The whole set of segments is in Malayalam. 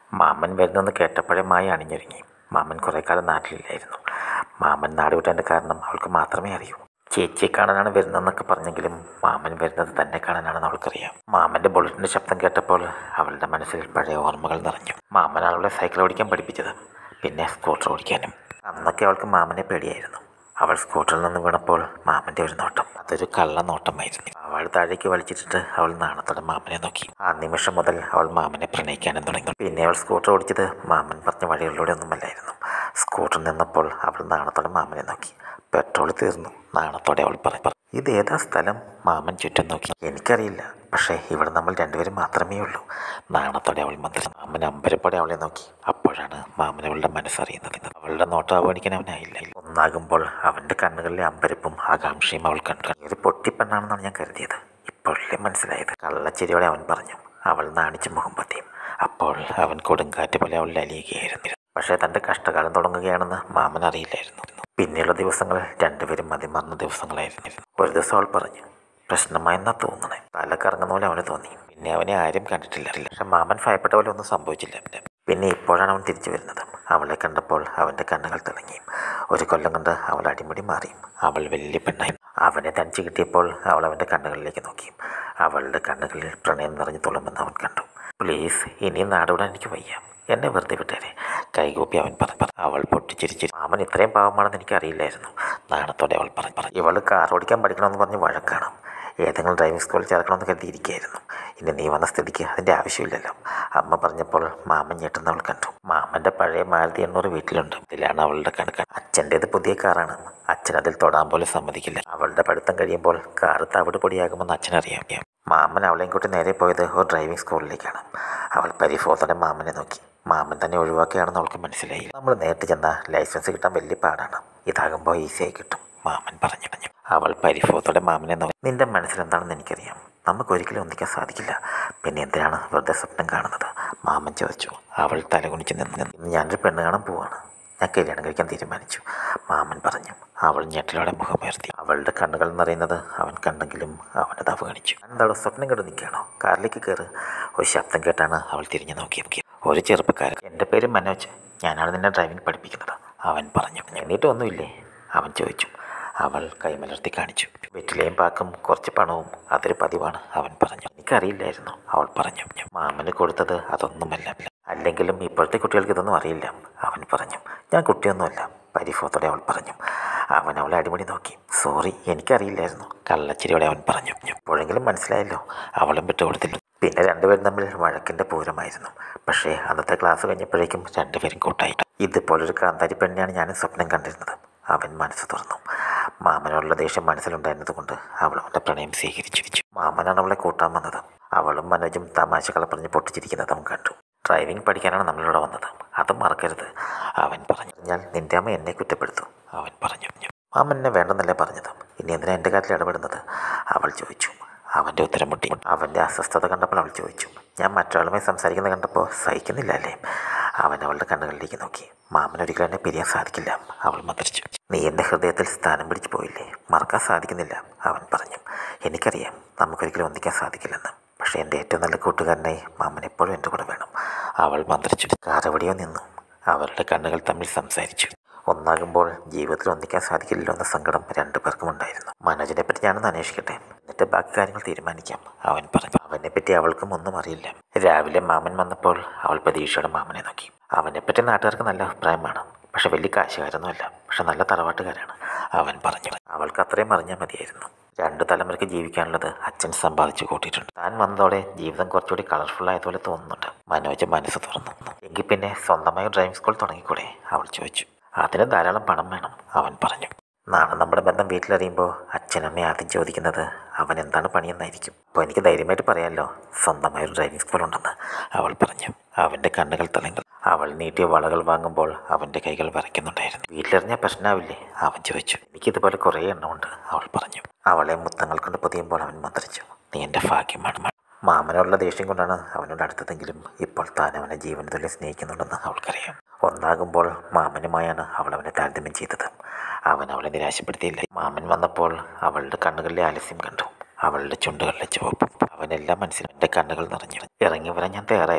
മാമൻ വരുന്നെന്ന് കേട്ടപ്പോഴേ മായ അണിഞ്ഞൊരുങ്ങി മാമൻ കുറേ കാലം നാട്ടിലില്ലായിരുന്നു മാമൻ നാട് വിട്ടതിൻ്റെ കാരണം അവൾക്ക് മാത്രമേ അറിയൂ ചേച്ചിയെ കാണാനാണ് വരുന്നതെന്നൊക്കെ പറഞ്ഞെങ്കിലും മാമൻ വരുന്നത് തന്നെ കാണാനാണെന്ന് അവൾക്കറിയാം മാമൻ്റെ ബുള്ളറ്റിൻ്റെ ശബ്ദം കേട്ടപ്പോൾ അവളുടെ മനസ്സിൽ പഴയ ഓർമ്മകൾ നിറഞ്ഞു മാമനാണ് അവളെ സൈക്കിൾ ഓടിക്കാൻ പഠിപ്പിച്ചത് പിന്നെ സ്കൂട്ടർ ഓടിക്കാനും അന്നൊക്കെ അവൾക്ക് മാമനെ പേടിയായിരുന്നു അവൾ സ്കൂട്ടറിൽ നിന്ന് വീണപ്പോൾ മാമൻ്റെ ഒരു നോട്ടം അതൊരു കള്ള നോട്ടമായിരുന്നു അവൾ താഴേക്ക് വലിച്ചിട്ടിട്ട് അവൾ നാണത്തോടെ മാമനെ നോക്കി ആ നിമിഷം മുതൽ അവൾ മാമനെ പ്രണയിക്കാനും തുടങ്ങി പിന്നെ അവൾ സ്കൂട്ടർ ഓടിച്ചത് മാമൻ പറഞ്ഞ വഴികളിലൂടെ ഒന്നുമല്ലായിരുന്നു സ്കൂട്ടർ നിന്നപ്പോൾ അവൾ നാണത്തോടെ മാമനെ നോക്കി പെട്രോൾ തീർന്നു നാണത്തോടെ അവൾ പറഞ്ഞു ഇത് ഏതാ സ്ഥലം മാമൻ ചുറ്റും നോക്കി എനിക്കറിയില്ല പക്ഷേ ഇവിടെ നമ്മൾ രണ്ടുപേരും മാത്രമേ ഉള്ളൂ നാണത്തോടെ അവൾ മന്ത്രി മാമൻ അമ്പരപ്പോടെ അവളെ നോക്കി അപ്പോഴാണ് മാമൻ അവളുടെ മനസ്സറിയുന്നത് അവളുടെ നോട്ടം അവഗണിക്കാൻ അവനായില്ല ഒന്നാകുമ്പോൾ അവൻ്റെ കണ്ണുകളിലെ അമ്പരപ്പും ആകാംക്ഷയും അവൾ കണ്ടു ഒരു പൊട്ടിപ്പെണ്ണാണെന്നാണ് ഞാൻ കരുതിയത് ഇപ്പോഴല്ലേ മനസ്സിലായത് കള്ളച്ചിരിയോടെ അവൻ പറഞ്ഞു അവൾ നാണിച്ച് മുഖം പത്തിയും അപ്പോൾ അവൻ കൊടുങ്കാറ്റ് പോലെ അവളിൽ അലിയുകയായിരുന്നു പക്ഷേ തൻ്റെ കഷ്ടകാലം തുടങ്ങുകയാണെന്ന് മാമൻ അറിയില്ലായിരുന്നു പിന്നെയുള്ള ദിവസങ്ങൾ രണ്ടുപേരും മതിമറന്ന ദിവസങ്ങളായിരുന്നു ഒരു ദിവസം അവൾ പറഞ്ഞു പ്രശ്നമായെന്നാ തോന്നണേ തല കറങ്ങുന്ന പോലെ അവന് തോന്നി പിന്നെ അവനെ ആരും കണ്ടിട്ടില്ല പക്ഷെ മാമൻ ഭയപ്പെട്ട പോലെ ഒന്നും സംഭവിച്ചില്ല പിന്നെ ഇപ്പോഴാണ് അവൻ തിരിച്ചു വരുന്നത് അവളെ കണ്ടപ്പോൾ അവൻ്റെ കണ്ണുകൾ തിളങ്ങി ഒരു കൊല്ലം കൊണ്ട് അവൾ അടിമുടി മാറി അവൾ വലിയ പെണ്ണായി അവനെ തനിച്ച് കിട്ടിയപ്പോൾ അവൾ അവൻ്റെ കണ്ണുകളിലേക്ക് നോക്കി അവളുടെ കണ്ണുകളിൽ പ്രണയം നിറഞ്ഞു തുളുമെന്ന് അവൻ കണ്ടു പ്ലീസ് ഇനിയും നാടുവിടാൻ എനിക്ക് വയ്യ എന്നെ വെറുതെ വിട്ടേരെ കൈകൂപ്പി അവൻ പറഞ്ഞു അവൾ പൊട്ടിച്ചിരിച്ചു മാമൻ ഇത്രയും പാവമാണെന്ന് എനിക്ക് അറിയില്ലായിരുന്നു നാണത്തോടെ അവൾ പറഞ്ഞു പറഞ്ഞു ഇവൾ കാർ ഓടിക്കാൻ പഠിക്കണമെന്ന് പറഞ്ഞ് വഴക്കാണ് ഏതെങ്കിലും ഡ്രൈവിംഗ് സ്കൂളിൽ ചേർക്കണമെന്ന് കരുതിയിരിക്കുകയായിരുന്നു ഇനി നീ വന്ന സ്ഥിതിക്ക് അതിൻ്റെ ആവശ്യമില്ലല്ലോ അമ്മ പറഞ്ഞപ്പോൾ മാമൻ ഞെട്ടുന്ന അവൾ കണ്ടു മാമൻ്റെ പഴയ മാരുതി എണ്ണൂറ് വീട്ടിലുണ്ട് ഇതിലാണ് അവളുടെ കണക്ക് അച്ഛൻ്റേത് പുതിയ കാറാണ് അച്ഛൻ അതിൽ തൊടാൻ പോലും സമ്മതിക്കില്ല അവളുടെ പഠിത്തം കഴിയുമ്പോൾ കാറ് തവിട് പൊടിയാകുമെന്ന് അച്ഛനറിയാം മാമൻ അവളെയും കൂട്ടി നേരെ പോയത് ഒരു ഡ്രൈവിംഗ് സ്കൂളിലേക്കാണ് അവൾ പരിഭവത്തോടെ മാമനെ നോക്കി മാമൻ തന്നെ ഒഴിവാക്കുകയാണെന്ന് അവൾക്ക് മനസ്സിലായി നമ്മൾ നേരിട്ട് ചെന്ന ലൈസൻസ് കിട്ടാൻ വലിയ പാടാണ് ഇതാകുമ്പോൾ ഈസിയായി കിട്ടും മാമൻ പറഞ്ഞു പറഞ്ഞു അവൾ പരിഭവത്തോടെ മാമനെ നോക്കി നിന്റെ മനസ്സിൽ എന്താണെന്ന് എനിക്കറിയാം നമുക്ക് ഒരിക്കലും ഒന്നിക്കാൻ സാധിക്കില്ല പിന്നെ എന്തിനാണ് വെറുതെ സ്വപ്നം കാണുന്നത് മാമൻ ചോദിച്ചു അവൾ തലകുണിച്ച് നിന്ന് ഇന്ന് ഞാനൊരു പെണ്ണ് കാണാൻ പോവാണ് ഞാൻ കല്യാണം കഴിക്കാൻ തീരുമാനിച്ചു മാമൻ പറഞ്ഞു അവൾ ഞെട്ടലോടെ മുഖമുയർത്തി അവളുടെ കണ്ണുകൾ നിറയുന്നത് അവൻ കണ്ടെങ്കിലും അവനത് അവഗണിച്ചു എന്താണ് സ്വപ്നം കണ്ടു നിൽക്കുകയാണോ കാറിലേക്ക് കയറ് ഒരു ശബ്ദം കേട്ടാണ് അവൾ തിരിഞ്ഞു നോക്കിയത് ഒരു ചെറുപ്പക്കാരൻ എൻ്റെ പേര് മനോജ് ഞാനാണ് നിന്നെ ഡ്രൈവിംഗ് പഠിപ്പിക്കുന്നത് അവൻ പറഞ്ഞു എന്നിട്ട് ഒന്നുമില്ലേ അവൻ ചോദിച്ചു അവൾ കൈമലർത്തി കാണിച്ചു വെറ്റിലയും പാക്കും കുറച്ച് പണവും അതൊരു പതിവാണ് അവൻ പറഞ്ഞു എനിക്കറിയില്ലായിരുന്നു അവൾ പറഞ്ഞു മാമന് കൊടുത്തത് അതൊന്നുമല്ല അല്ലെങ്കിലും ഇപ്പോഴത്തെ കുട്ടികൾക്ക് ഇതൊന്നും അറിയില്ല അവൻ പറഞ്ഞു ഞാൻ കുട്ടിയൊന്നുമല്ല പരിഭവത്തോടെ അവൾ പറഞ്ഞു അവൻ അവളെ അടിമുടി നോക്കി സോറി എനിക്കറിയില്ലായിരുന്നു കള്ളച്ചിരിയോടെ അവൻ പറഞ്ഞു എപ്പോഴെങ്കിലും മനസ്സിലായല്ലോ അവളും വിട്ടുകൊടുത്തില്ല പിന്നെ രണ്ടുപേരും തമ്മിൽ വഴക്കിൻ്റെ പൂരമായിരുന്നു പക്ഷേ അന്നത്തെ ക്ലാസ് കഴിഞ്ഞപ്പോഴേക്കും രണ്ടുപേരും കൂട്ടായി ഇതുപോലൊരു കാന്താരി പെണ്ണെയാണ് ഞാൻ സ്വപ്നം കണ്ടിരുന്നത് അവൻ മനസ്സ് തുറന്നു മാമനോടുള്ള ദേഷ്യം മനസ്സിലുണ്ടായിരുന്നത് കൊണ്ട് അവൾ അവൻ്റെ പ്രണയം സ്വീകരിച്ചു മാമനാണ് അവളെ കൂട്ടാൻ വന്നത് അവളും മനോജും തമാശകളെ പറഞ്ഞ് പൊട്ടിച്ചിരിക്കുന്നത് അവൻ കണ്ടു ഡ്രൈവിംഗ് പഠിക്കാനാണ് നമ്മളിവിടെ വന്നത് അത് മറക്കരുത് അവൻ പറഞ്ഞു ഞാൻ നിന്റെ അമ്മ എന്നെ കുറ്റപ്പെടുത്തു അവൻ പറഞ്ഞു മാമൻ എന്നെ വേണ്ടെന്നല്ലേ പറഞ്ഞത് ഇനി എന്തിനാ എൻ്റെ കാര്യത്തിൽ ഇടപെടുന്നത് അവൾ ചോദിച്ചു അവൻ്റെ ഉത്തരം മുട്ടി അവൻ്റെ അസ്വസ്ഥത കണ്ടപ്പോൾ അവൾ ചോദിച്ചു ഞാൻ മറ്റൊരാളുമായി സംസാരിക്കുന്നത് കണ്ടപ്പോൾ സഹിക്കുന്നില്ല അല്ലേ അവൻ അവളുടെ കണ്ണുകളിലേക്ക് നോക്കി മാമൻ ഒരിക്കലും എന്നെ പിരിയാൻ സാധിക്കില്ല അവൾ മന്ത്രിച്ചു നീ എൻ്റെ ഹൃദയത്തിൽ സ്ഥാനം പിടിച്ചു പോയില്ലേ മറക്കാൻ സാധിക്കുന്നില്ല അവൻ പറഞ്ഞു എനിക്കറിയാം നമുക്കൊരിക്കലും ഒന്നിക്കാൻ സാധിക്കില്ലെന്ന് പക്ഷേ എൻ്റെ ഏറ്റവും നല്ല കൂട്ടുകാരനായി മാമൻ എപ്പോഴും എൻ്റെ കൂടെ വേണം അവൾ മന്ത്രിച്ചു കാറെവിടെയോ നിന്നു അവരുടെ കണ്ണുകൾ തമ്മിൽ സംസാരിച്ചു ഒന്നാകുമ്പോൾ ജീവിതത്തിൽ ഒന്നിക്കാൻ സാധിക്കില്ലല്ലോ എന്ന സങ്കടം രണ്ടു പേർക്കും ഉണ്ടായിരുന്നു മനോജിനെ പറ്റി ഞാനൊന്ന് അന്വേഷിക്കട്ടെ എന്നിട്ട് ബാക്കി കാര്യങ്ങൾ തീരുമാനിക്കാം അവൻ പറഞ്ഞു അവനെ പറ്റി അവൾക്കും ഒന്നും അറിയില്ല രാവിലെ മാമൻ വന്നപ്പോൾ അവൾ പ്രതീക്ഷയോടെ മാമനെ നോക്കി അവനെപ്പറ്റി നാട്ടുകാർക്ക് നല്ല അഭിപ്രായമാണ് പക്ഷെ വലിയ കാശുകാരൊന്നുമല്ല പക്ഷെ നല്ല തറവാട്ടുകാരാണ് അവൻ പറഞ്ഞു അവൾക്ക് അത്രയും അറിഞ്ഞാൽ മതിയായിരുന്നു രണ്ടു തലമുറയ്ക്ക് ജീവിക്കാനുള്ളത് അച്ഛൻ സമ്പാദിച്ചു കൂട്ടിയിട്ടുണ്ട് താൻ വന്നതോടെ ജീവിതം കുറച്ചുകൂടി കളർഫുൾ ആയതുപോലെ തോന്നുന്നുണ്ട് മനോജ് മനസ്സ് തുറന്നു എങ്കിൽ പിന്നെ സ്വന്തമായി ഡ്രൈവിംഗ് സ്കൂൾ തുടങ്ങിക്കൂടെ അവൾ ചോദിച്ചു അതിന് ധാരാളം പണം വേണം അവൻ പറഞ്ഞു നാളെ നമ്മുടെ ബന്ധം വീട്ടിലറിയുമ്പോൾ അച്ഛനമ്മ ആദ്യം ചോദിക്കുന്നത് അവൻ എന്താണ് പണിയെന്നായിരിക്കും അപ്പോൾ എനിക്ക് ധൈര്യമായിട്ട് പറയാമല്ലോ സ്വന്തമായ ഒരു ഡ്രൈവിംഗ് സ്കൂൾ ഉണ്ടെന്ന് അവൾ പറഞ്ഞു അവൻ്റെ കണ്ണുകൾ തിളങ്ങി അവൾ നീട്ടിയ വളകൾ വാങ്ങുമ്പോൾ അവൻ്റെ കൈകൾ വിറയ്ക്കുന്നുണ്ടായിരുന്നു വീട്ടിലെറിഞ്ഞാൽ പ്രശ്നമാവില്ലേ അവൻ ചോദിച്ചു എനിക്കിതുപോലെ കുറേ എണ്ണമുണ്ട് അവൾ പറഞ്ഞു അവളെ മുത്തങ്ങൾ കൊണ്ട് പൊതിയുമ്പോൾ അവൻ മന്ത്രിച്ചു നീ എൻ്റെ ഭാഗ്യമാണ് മാമനോടുള്ള ദേഷ്യം കൊണ്ടാണ് അവനോട് അടുത്തതെങ്കിലും ഇപ്പോൾ താൻ അവനെ ജീവൻ തുല്യം സ്നേഹിക്കുന്നുണ്ടെന്ന് അവൾക്കറിയാം ഒന്നാകുമ്പോൾ മാമനുമായാണ് അവൾ അവനെ താരതമ്യം ചെയ്തത് അവൻ അവളെ നിരാശപ്പെടുത്തിയില്ല മാമൻ വന്നപ്പോൾ അവളുടെ കണ്ണുകളിലെ ആലസ്യം കണ്ടു അവളുടെ ചുണ്ടുകളിലെ ചുവപ്പും അവനെല്ലാം മനസ്സിലും എൻ്റെ കണ്ണുകൾ നിറഞ്ഞു ഇറങ്ങി വരാൻ ഞാൻ തയ്യാറായിരുന്നു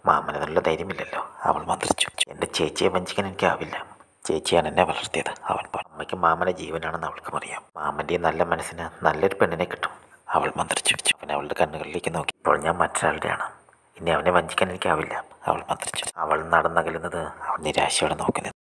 മാമനതിനുള്ള ധൈര്യമില്ലല്ലോ അവൾ മന്ത്രിച്ചു എൻ്റെ ചേച്ചിയെ വഞ്ചിക്കാൻ എനിക്കാവില്ല ചേച്ചിയാണ് എന്നെ വളർത്തിയത് അവൻ പറഞ്ഞു അമ്മയ്ക്ക് മാമൻ്റെ ജീവനാണെന്ന് അവൾക്കും അറിയാം മാമൻ്റെ ഈ നല്ല മനസ്സിന് നല്ലൊരു പെണ്ണിനെ കിട്ടും അവൾ മന്ത്രിച്ചു അവൻ അവളുടെ കണ്ണുകളിലേക്ക് നോക്കി ഇപ്പോൾ ഞാൻ മറ്റൊരാളുടെയാണ് ഇനി അവനെ വഞ്ചിക്കാൻ എനിക്കാവില്ല അവൾ മന്ത്രിച്ചു അവൾ നടന്നകലുന്നത് അവൾ നിരാശയോടെ നോക്കി നിന്നു